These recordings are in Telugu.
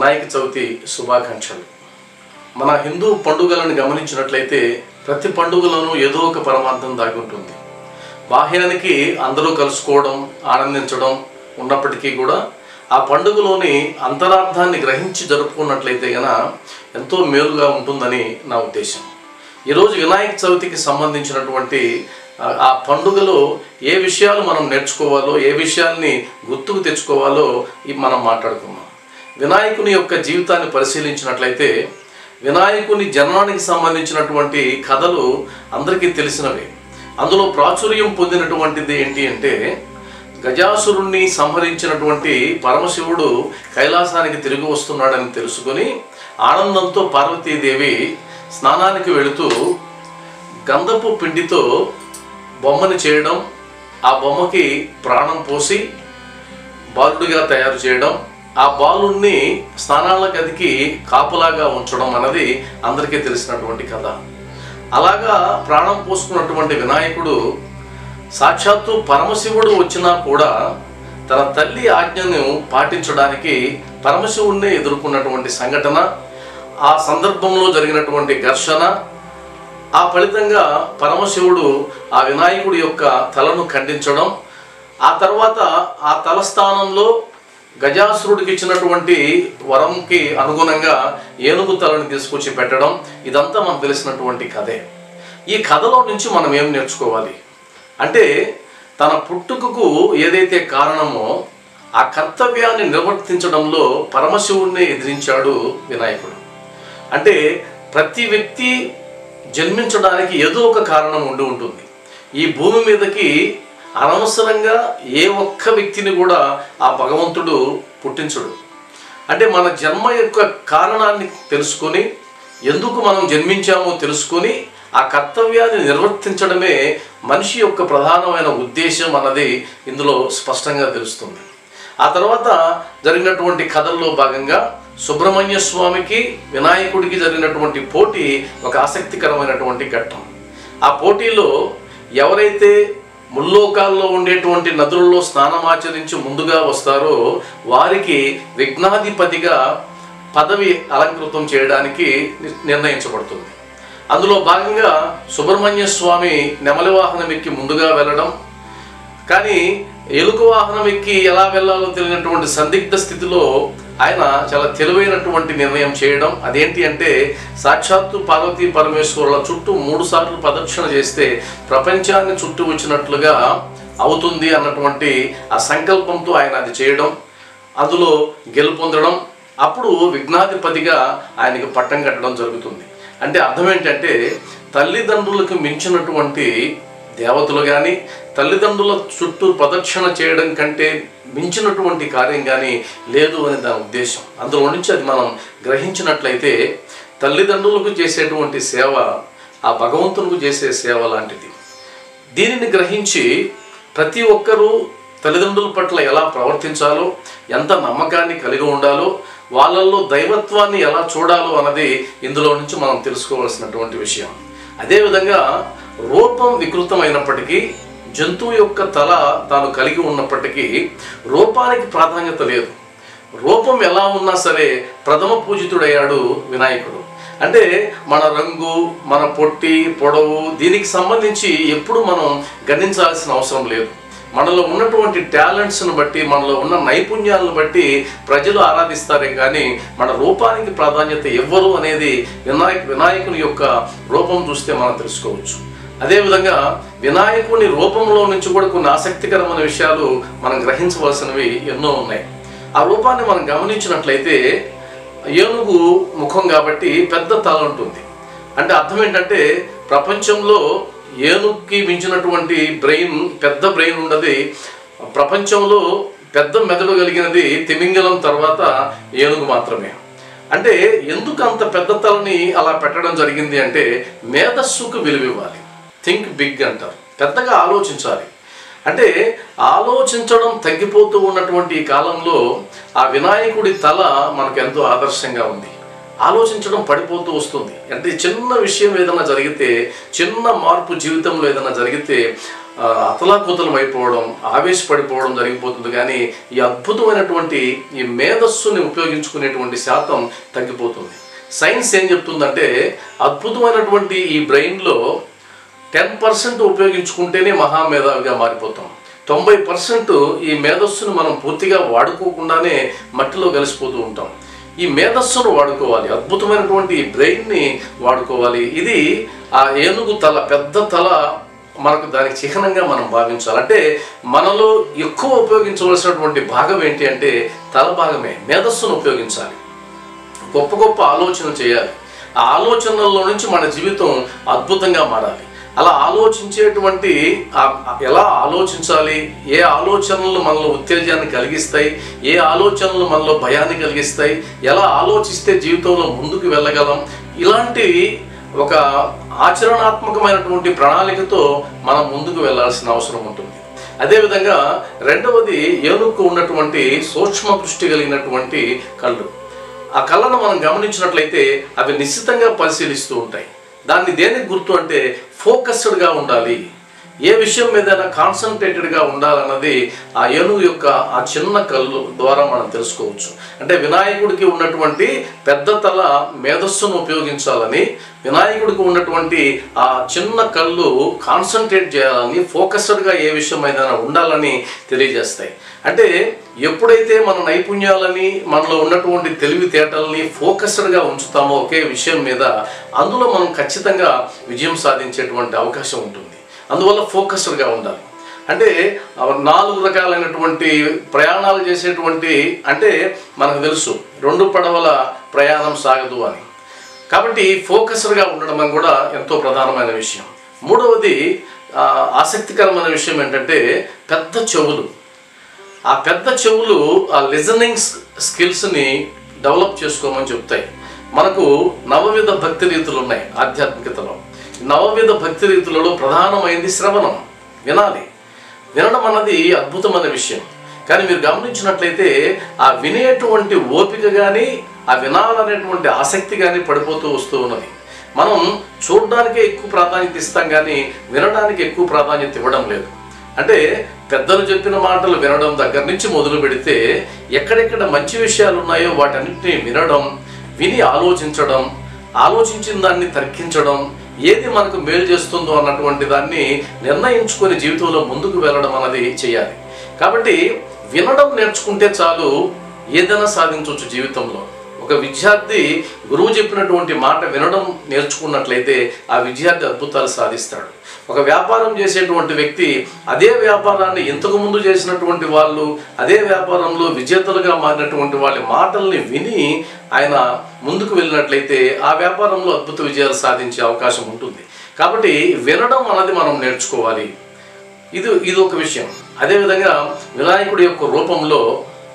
వినాయక చవితి శుభాకాంక్షలు మన హిందూ పండుగలను గమనించినట్లయితే ప్రతి పండుగలోనూ ఏదో ఒక పరమార్థం దాగి ఉంటుంది బాహ్యానికి అందరూ కలుసుకోవడం ఆనందించడం ఉన్నప్పటికీ కూడా ఆ పండుగలోని అంతరార్థాన్ని గ్రహించి జరుపుకున్నట్లయితే గన ఎంతో మేలుగా ఉంటుందని నా ఉద్దేశం ఈరోజు వినాయక చవితికి సంబంధించినటువంటి ఆ- ఆ పండుగలో ఏ విషయాలు మనం నేర్చుకోవాలో ఏ విషయాల్ని గుర్తుకు తెచ్చుకోవాలో ఇవి మనం మాట్లాడుకుందాం వినాయకుని యొక్క జీవితాన్ని పరిశీలించినట్లయితే వినాయకుని జననానికి సంబంధించినటువంటి కథలు అందరికీ తెలిసినవే అందులో ప్రాచుర్యం పొందినటువంటిది ఏంటి అంటే గజాసురుణ్ణి సంహరించినటువంటి పరమశివుడు కైలాసానికి తిరిగి వస్తున్నాడని తెలుసుకొని ఆనందంతో పార్వతీదేవి స్నానానికి వెళుతూ గంధపు పిండితో బొమ్మని చేయడం ఆ బొమ్మకి ప్రాణం పోసి బాలుడిగా తయారు చేయడం ఆ బాలుణ్ణి స్నానాల గదికి కాపులాగా ఉంచడం అన్నది అందరికీ తెలిసినటువంటి కథ అలాగా ప్రాణం పోసుకున్నటువంటి వినాయకుడు సాక్షాత్తు పరమశివుడు వచ్చినా కూడా తన తల్లి ఆజ్ఞను పాటించడానికి పరమశివుణ్ణి ఎదుర్కొన్నటువంటి సంఘటన ఆ సందర్భంలో జరిగినటువంటి ఘర్షణ ఆ ఫలితంగా పరమశివుడు ఆ వినాయకుడి యొక్క తలను ఖండించడం ఆ తర్వాత ఆ తల స్థానంలో గజాసురుడికి ఇచ్చినటువంటి వరంకి అనుగుణంగా ఏనుగు తలను తీసుకొచ్చి పెట్టడం ఇదంతా మనకు తెలిసినటువంటి కథే ఈ కథలో నుంచి మనం ఏం నేర్చుకోవాలి అంటే తన పుట్టుకకు ఏదైతే కారణమో ఆ కర్తవ్యాన్ని నిర్వర్తించడంలో పరమశివుణ్ణి ఎదిరించాడు వినాయకుడు అంటే ప్రతి వ్యక్తి జన్మించడానికి ఏదో ఒక కారణం ఉండి ఉంటుంది ఈ భూమి మీదకి అనవసరంగా ఏ ఒక్క వ్యక్తిని కూడా ఆ భగవంతుడు పుట్టించడు అంటే మన జన్మ యొక్క కారణాన్ని తెలుసుకొని ఎందుకు మనం జన్మించామో తెలుసుకొని ఆ కర్తవ్యాన్ని నిర్వర్తించడమే మనిషి యొక్క ప్రధానమైన ఉద్దేశం అన్నది ఇందులో స్పష్టంగా తెలుస్తుంది ఆ తర్వాత జరిగినటువంటి కథల్లో భాగంగా సుబ్రహ్మణ్య స్వామికి వినాయకుడికి జరిగినటువంటి పోటీ ఒక ఆసక్తికరమైనటువంటి ఘట్టం ఆ పోటీలో ఎవరైతే ముల్లోకాల్లో ఉండేటువంటి నదులలో స్నానమాచరించి ముందుగా వస్తారో వారికి విఘ్నాధిపతిగా పదవి అలంకృతం చేయడానికి ని- నిర్ణయించబడుతుంది అందులో భాగంగా సుబ్రహ్మణ్య స్వామి నెమలి వాహనం ఎక్కి ముందుగా వెళ్ళడం కానీ ఎలుక వాహనం ఎక్కి ఎలా వెళ్ళాలో తెలియనటువంటి సందిగ్ధ స్థితిలో ఆయన చాలా తెలివైనటువంటి నిర్ణయం చేయడం అదేంటి అంటే సాక్షాత్తు పార్వతీ పరమేశ్వరుల చుట్టూ మూడు సార్లు ప్రదక్షిణ చేస్తే ప్రపంచాన్ని చుట్టూ వచ్చినట్లుగా అవుతుంది అన్నటువంటి ఆ సంకల్పంతో ఆయన అది చేయడం అందులో గెలుపొందడం అప్పుడు విఘ్నాధిపతిగా ఆయనకి పట్టం కట్టడం జరుగుతుంది అంటే అర్థం ఏంటంటే తల్లిదండ్రులకు మించినటువంటి దేవతలు కానీ తల్లిదండ్రుల చుట్టూ ప్రదక్షిణ చేయడం కంటే మించినటువంటి కార్యం కానీ లేదు అని దాని ఉద్దేశం అందులో నుంచి అది మనం గ్రహించినట్లయితే తల్లిదండ్రులకు చేసేటువంటి సేవ ఆ భగవంతునికి చేసే సేవ లాంటిది దీనిని గ్రహించి ప్రతి ఒక్కరూ తల్లిదండ్రుల పట్ల ఎలా ప్రవర్తించాలో ఎంత నమ్మకాన్ని కలిగి ఉండాలో వాళ్ళల్లో దైవత్వాన్ని ఎలా చూడాలో అన్నది ఇందులో నుంచి మనం తెలుసుకోవాల్సినటువంటి విషయం అదేవిధంగా రూపం వికృతమైనప్పటికీ జంతువు యొక్క తల తాను కలిగి ఉన్నప్పటికీ రూపానికి ప్రాధాన్యత లేదు రూపం ఎలా ఉన్నా సరే ప్రథమ పూజితుడయ్యాడు వినాయకుడు అంటే మన రంగు మన పొట్టి పొడవు దీనికి సంబంధించి ఎప్పుడు మనం గణించాల్సిన అవసరం లేదు మనలో ఉన్నటువంటి టాలెంట్స్ను బట్టి మనలో ఉన్న నైపుణ్యాలను బట్టి ప్రజలు ఆరాధిస్తారే కానీ మన రూపానికి ప్రాధాన్యత ఇవ్వరు అనేది వినాయక వినాయకుని యొక్క రూపం చూస్తే మనం తెలుసుకోవచ్చు అదేవిధంగా వినాయకుని రూపంలో నుంచి కూడా కొన్ని ఆసక్తికరమైన విషయాలు మనం గ్రహించవలసినవి ఎన్నో ఉన్నాయి ఆ రూపాన్ని మనం గమనించినట్లయితే ఏనుగు ముఖం కాబట్టి పెద్ద తల ఉంటుంది అంటే అర్థం ఏంటంటే ప్రపంచంలో ఏనుగుకి మించినటువంటి బ్రెయిన్ పెద్ద బ్రెయిన్ ఉన్నది ప్రపంచంలో పెద్ద మెదడు కలిగినది తిమింగలం తర్వాత ఏనుగు మాత్రమే అంటే ఎందుకు అంత పెద్ద తలని అలా పెట్టడం జరిగింది అంటే మేధస్సుకు విలువివ్వాలి థింక్ బిగ్ అంటారు పెద్దగా ఆలోచించాలి అంటే ఆలోచించడం తగ్గిపోతూ ఉన్నటువంటి ఈ కాలంలో ఆ వినాయకుడి తల మనకు ఎంతో ఆదర్శంగా ఉంది ఆలోచించడం పడిపోతూ వస్తుంది అంటే చిన్న విషయం ఏదైనా జరిగితే చిన్న మార్పు జీవితంలో ఏదైనా జరిగితే ఆ, అతలాకుతలం అయిపోవడం ఆవేశపడిపోవడం జరిగిపోతుంది కానీ ఈ అద్భుతమైనటువంటి ఈ మేధస్సుని ఉపయోగించుకునేటువంటి శాతం తగ్గిపోతుంది సైన్స్ ఏం చెప్తుందంటే అద్భుతమైనటువంటి ఈ బ్రెయిన్లో టెన్ పర్సెంట్ ఉపయోగించుకుంటేనే మహామేధావిగా మారిపోతాం తొంభై పర్సెంట్ ఈ మేధస్సును మనం పూర్తిగా వాడుకోకుండానే మట్టిలో కలిసిపోతూ ఉంటాం ఈ మేధస్సును వాడుకోవాలి అద్భుతమైనటువంటి ఈ బ్రెయిన్ని వాడుకోవాలి ఇది ఆ ఏనుగు తల పెద్ద తల మనకు దానికి చిహ్నంగా మనం భావించాలి అంటే మనలో ఎక్కువ ఉపయోగించవలసినటువంటి భాగం ఏంటి అంటే తల భాగమే మేధస్సును ఉపయోగించాలి గొప్ప గొప్ప ఆలోచన చేయాలి ఆ ఆలోచనల్లో నుంచి మన జీవితం అద్భుతంగా మారాలి అలా ఆలోచించేటువంటి ఆ- ఎలా ఆలోచించాలి ఏ ఆలోచనలు మనలో ఉత్తేజాన్ని కలిగిస్తాయి ఏ ఆలోచనలు మనలో భయాన్ని కలిగిస్తాయి ఎలా ఆలోచిస్తే జీవితంలో ముందుకు వెళ్ళగలం ఇలాంటి ఒక ఆచరణాత్మకమైనటువంటి ప్రణాళికతో మనం ముందుకు వెళ్ళాల్సిన అవసరం ఉంటుంది అదేవిధంగా రెండవది ఏనుగుకు ఉన్నటువంటి సూక్ష్మ దృష్టి కలిగినటువంటి కళ్ళు ఆ కళ్ళను మనం గమనించినట్లయితే అవి నిశ్చితంగా పరిశీలిస్తూ ఉంటాయి దాన్ని దేనికి గుర్తు అంటే ఫోకస్డ్గా ఉండాలి ఏ విషయం మీదైనా కాన్సన్ట్రేటెడ్గా ఉండాలన్నది ఆ ఏనుగు యొక్క ఆ చిన్న కళ్ళు ద్వారా మనం తెలుసుకోవచ్చు అంటే వినాయకుడికి ఉన్నటువంటి పెద్ద తల మేధస్సును ఉపయోగించాలని వినాయకుడికి ఉన్నటువంటి ఆ చిన్న కళ్ళు కాన్సన్ట్రేట్ చేయాలని ఫోకస్డ్గా ఏ విషయం ఏదైనా ఉండాలని తెలియజేస్తాయి అంటే ఎప్పుడైతే మన నైపుణ్యాలని మనలో ఉన్నటువంటి తెలివితేటల్ని ఫోకస్డ్గా ఉంచుతామో ఒకే విషయం మీద అందులో మనం ఖచ్చితంగా విజయం సాధించేటువంటి అవకాశం ఉంటుంది అందువల్ల ఫోకస్డ్గా ఉండాలి అంటే ఆ నాలుగు రకాలైనటువంటి ప్రయాణాలు చేసేటువంటి అంటే మనకు తెలుసు రెండు పడవల ప్రయాణం సాగదు అని కాబట్టి ఫోకస్డ్గా ఉండడం అని కూడా ఎంతో ప్రధానమైన విషయం మూడవది ఆ, ఆసక్తికరమైన విషయం ఏంటంటే పెద్ద చెవులు ఆ పెద్ద చెవులు ఆ లిజనింగ్ స్కిల్స్ని డెవలప్ చేసుకోమని చెప్తాయి మనకు నవవిధ భక్తి రీతులు ఉన్నాయి ఆధ్యాత్మికతలో నవవిధ భక్తి రీతులలో ప్రధానమైంది శ్రవణం వినాలి వినడం అన్నది అద్భుతమైన విషయం కానీ మీరు గమనించినట్లయితే ఆ వినేటువంటి ఓపిక కానీ ఆ వినాలనేటువంటి ఆసక్తి కానీ పడిపోతూ వస్తూ ఉన్నది మనం చూడడానికే ఎక్కువ ప్రాధాన్యత ఇస్తాం కానీ వినడానికి ఎక్కువ ప్రాధాన్యత ఇవ్వడం లేదు అంటే పెద్దలు చెప్పిన మాటలు వినడం దగ్గర నుంచి మొదలు పెడితే ఎక్కడెక్కడ మంచి విషయాలు ఉన్నాయో వాటన్నిటిని వినడం విని ఆలోచించడం ఆలోచించిన దాన్ని తర్కించడం ఏది మనకు మేలు చేస్తుందో అన్నటువంటి దాన్ని నిర్ణయించుకొని జీవితంలో ముందుకు వెళ్ళడం అన్నది చేయాలి కాబట్టి వినడం నేర్చుకుంటే చాలు ఏదైనా సాధించవచ్చు జీవితంలో ఒక విద్యార్థి గురువు చెప్పినటువంటి మాట వినడం నేర్చుకున్నట్లయితే ఆ విద్యార్థి అద్భుతాలు సాధిస్తాడు ఒక వ్యాపారం చేసేటువంటి వ్యక్తి అదే వ్యాపారాన్ని ఇంతకు ముందు చేసినటువంటి వాళ్ళు అదే వ్యాపారంలో విజేతలుగా మారినటువంటి వాళ్ళ మాటల్ని విని ఆయన ముందుకు వెళ్ళినట్లయితే ఆ వ్యాపారంలో అద్భుత విజయాలు సాధించే అవకాశం ఉంటుంది కాబట్టి వినడం అన్నది మనం నేర్చుకోవాలి ఇది ఇది ఒక విషయం అదేవిధంగా వినాయకుడి యొక్క రూపంలో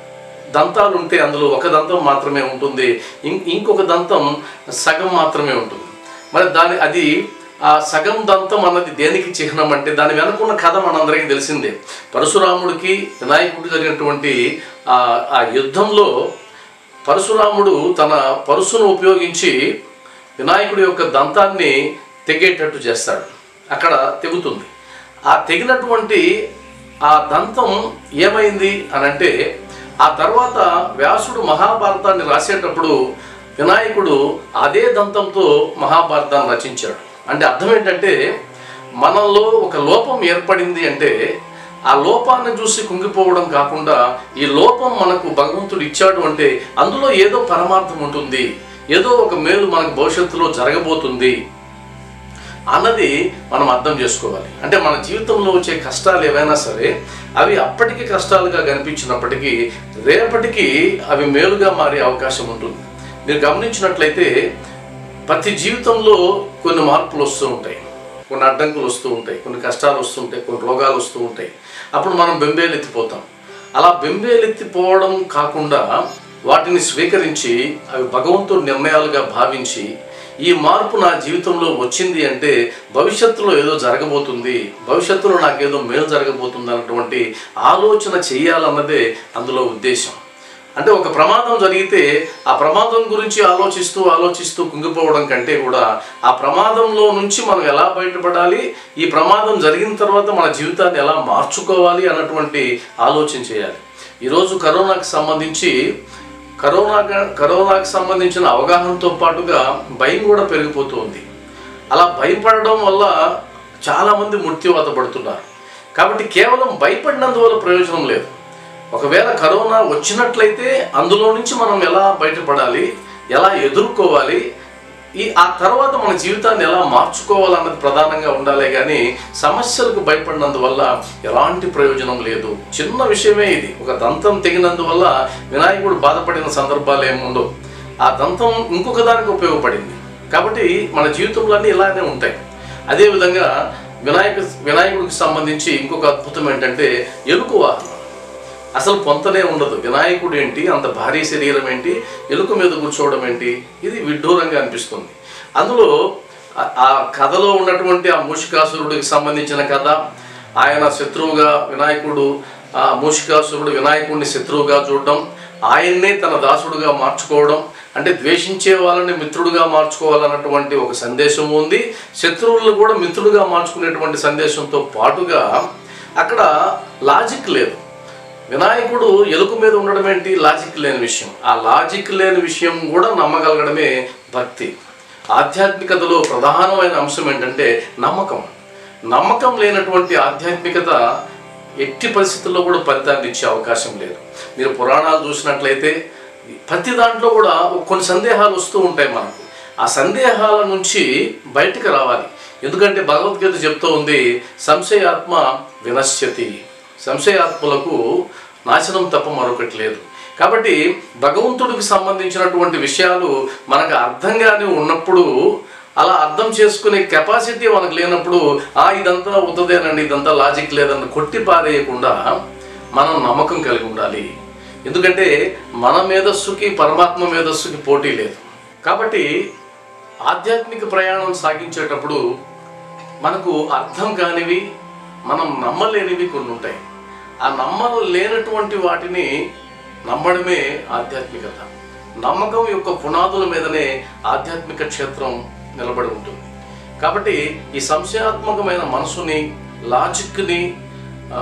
దంతాలు ఉంటే అందులో ఒక దంతం మాత్రమే ఉంటుంది ఇం- ఇంకొక దంతం సగం మాత్రమే ఉంటుంది మరి దాని అది ఆ సగం దంతం అన్నది దేనికి చిహ్నం అంటే దాని వెనుకున్న కథ మనందరికీ తెలిసిందే పరశురాముడికి వినాయకుడికి జరిగినటువంటి ఆ ఆ యుద్ధంలో పరశురాముడు తన పరుసును ఉపయోగించి వినాయకుడి యొక్క దంతాన్ని తెగేటట్టు చేస్తాడు అక్కడ తెగుతుంది ఆ తెగినటువంటి ఆ దంతం ఏమైంది అని అంటే ఆ తర్వాత వ్యాసుడు మహాభారతాన్ని రాసేటప్పుడు వినాయకుడు అదే దంతంతో మహాభారతాన్ని రచించాడు అంటే అర్థం ఏంటంటే మనలో ఒక లోపం ఏర్పడింది అంటే ఆ లోపాన్ని చూసి కుంగిపోవడం కాకుండా ఈ లోపం మనకు భగవంతుడు ఇచ్చాడు అంటే అందులో ఏదో పరమార్థం ఉంటుంది ఏదో ఒక మేలు మనకు భవిష్యత్తులో జరగబోతుంది అన్నది మనం అర్థం చేసుకోవాలి అంటే మన జీవితంలో వచ్చే కష్టాలు ఏవైనా సరే అవి అప్పటికి కష్టాలుగా కనిపించినప్పటికీ రేపటికి అవి మేలుగా మారే అవకాశం ఉంటుంది మీరు గమనించినట్లయితే ప్రతి జీవితంలో కొన్ని మార్పులు వస్తూ ఉంటాయి కొన్ని అడ్డంకులు వస్తూ ఉంటాయి కొన్ని కష్టాలు వస్తుంటాయి కొన్ని రోగాలు వస్తూ ఉంటాయి అప్పుడు మనం బెంబేలెత్తిపోతాం అలా బెంబేలెత్తిపోవడం కాకుండా వాటిని స్వీకరించి అవి భగవంతుడి నిర్ణయాలుగా భావించి ఈ మార్పు నా జీవితంలో వచ్చింది అంటే భవిష్యత్తులో ఏదో జరగబోతుంది భవిష్యత్తులో నాకేదో మేలు జరగబోతుంది అన్నటువంటి ఆలోచన చేయాలన్నదే అందులో ఉద్దేశం అంటే ఒక ప్రమాదం జరిగితే ఆ ప్రమాదం గురించి ఆలోచిస్తూ ఆలోచిస్తూ కుంగిపోవడం కంటే కూడా ఆ ప్రమాదంలో నుంచి మనం ఎలా బయటపడాలి ఈ ప్రమాదం జరిగిన తర్వాత మన జీవితాన్ని ఎలా మార్చుకోవాలి అన్నటువంటి ఆలోచన చేయాలి ఈరోజు కరోనాకు సంబంధించి కరోనా కరోనాకు సంబంధించిన అవగాహనతో పాటుగా భయం కూడా పెరిగిపోతుంది అలా భయపడడం వల్ల చాలామంది మృత్యువాత పడుతున్నారు కాబట్టి కేవలం భయపడినందువల్ల ప్రయోజనం లేదు ఒకవేళ కరోనా వచ్చినట్లయితే అందులో నుంచి మనం ఎలా బయటపడాలి ఎలా ఎదుర్కోవాలి ఈ ఆ తర్వాత మన జీవితాన్ని ఎలా మార్చుకోవాలన్నది ప్రధానంగా ఉండాలి కానీ సమస్యలకు భయపడినందువల్ల ఎలాంటి ప్రయోజనం లేదు చిన్న విషయమే ఇది ఒక దంతం తెగినందువల్ల వినాయకుడు బాధపడిన సందర్భాలు ఏముండవు ఆ దంతం ఇంకొక దానికి ఉపయోగపడింది కాబట్టి మన జీవితంలో అన్నీ ఇలానే ఉంటాయి అదేవిధంగా వినాయక వినాయకుడికి సంబంధించి ఇంకొక అద్భుతం ఏంటంటే ఎలుక వాహనం అసలు పొంతనే ఉండదు వినాయకుడు ఏంటి అంత భారీ శరీరం ఏంటి ఎలుక మీద కూర్చోవడం ఏంటి ఇది విడ్డూరంగా అనిపిస్తుంది అందులో ఆ- ఆ కథలో ఉన్నటువంటి ఆ మూషికాసురుడికి సంబంధించిన కథ ఆయన శత్రువుగా వినాయకుడు ఆ మూషికాసురుడు వినాయకుడిని శత్రువుగా చూడడం ఆయన్నే తన దాసుడుగా మార్చుకోవడం అంటే ద్వేషించే వాళ్ళని మిత్రుడుగా మార్చుకోవాలన్నటువంటి ఒక సందేశం ఉంది శత్రువులను కూడా మిత్రుడుగా మార్చుకునేటువంటి సందేశంతో పాటుగా అక్కడ లాజిక్ లేదు వినాయకుడు ఎలుక మీద ఉండడం ఏంటి లాజిక్ లేని విషయం ఆ లాజిక్ లేని విషయం కూడా నమ్మగలగడమే భక్తి ఆధ్యాత్మికతలో ప్రధానమైన అంశం ఏంటంటే నమ్మకం నమ్మకం లేనటువంటి ఆధ్యాత్మికత ఎట్టి పరిస్థితుల్లో కూడా ఫలితాన్ని ఇచ్చే అవకాశం లేదు మీరు పురాణాలు చూసినట్లయితే ప్రతి దాంట్లో కూడా కొన్ని సందేహాలు వస్తూ ఉంటాయి మనకు ఆ సందేహాల నుంచి బయటికి రావాలి ఎందుకంటే భగవద్గీత చెప్తూ ఉంది సంశయాత్మ వినశ్యతి సంశయాత్మలకు నాశనం తప్ప మరొకటి లేదు కాబట్టి భగవంతుడికి సంబంధించినటువంటి విషయాలు మనకు అర్థంగానే ఉన్నప్పుడు అలా అర్థం చేసుకునే కెపాసిటీ మనకు లేనప్పుడు ఆ ఇదంతా అవుతుందేనండి ఇదంతా లాజిక్ లేదని కొట్టి పారేయకుండా మనం నమ్మకం కలిగి ఉండాలి ఎందుకంటే మన మేధస్సుకి పరమాత్మ మేధస్సుకి పోటీ లేదు కాబట్టి ఆధ్యాత్మిక ప్రయాణం సాగించేటప్పుడు మనకు అర్థం కానివి మనం నమ్మలేనివి కొన్ని ఉంటాయి ఆ నమ్మలేనటువంటి వాటిని నమ్మడమే ఆధ్యాత్మికత నమ్మకం యొక్క పునాదుల మీదనే ఆధ్యాత్మిక క్షేత్రం నిలబడి ఉంటుంది కాబట్టి ఈ సంశయాత్మకమైన మనసుని లాజిక్ని ఆ,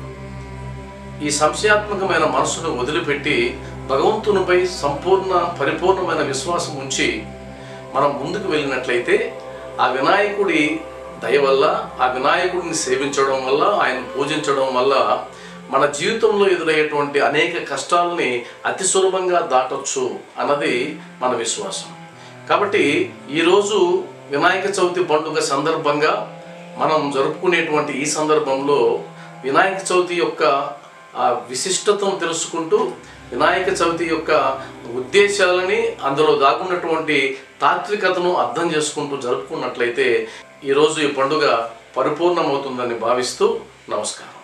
ఈ సంశయాత్మకమైన మనసును వదిలిపెట్టి భగవంతునిపై సంపూర్ణ పరిపూర్ణమైన విశ్వాసం ఉంచి మనం ముందుకు వెళ్ళినట్లయితే ఆ వినాయకుడి దయ వల్ల ఆ వినాయకుడిని సేవించడం వల్ల ఆయన పూజించడం వల్ల మన జీవితంలో ఎదురయ్యేటువంటి అనేక కష్టాలని అతి సులభంగా దాటొచ్చు అన్నది మన విశ్వాసం కాబట్టి ఈరోజు వినాయక చవితి పండుగ సందర్భంగా మనం జరుపుకునేటువంటి ఈ సందర్భంలో వినాయక చవితి యొక్క ఆ విశిష్టతను తెలుసుకుంటూ వినాయక చవితి యొక్క ఉద్దేశాలని అందులో దాగున్నటువంటి తాత్వికతను అర్థం చేసుకుంటూ జరుపుకున్నట్లయితే ఈరోజు ఈ పండుగ పరిపూర్ణమవుతుందని భావిస్తూ నమస్కారం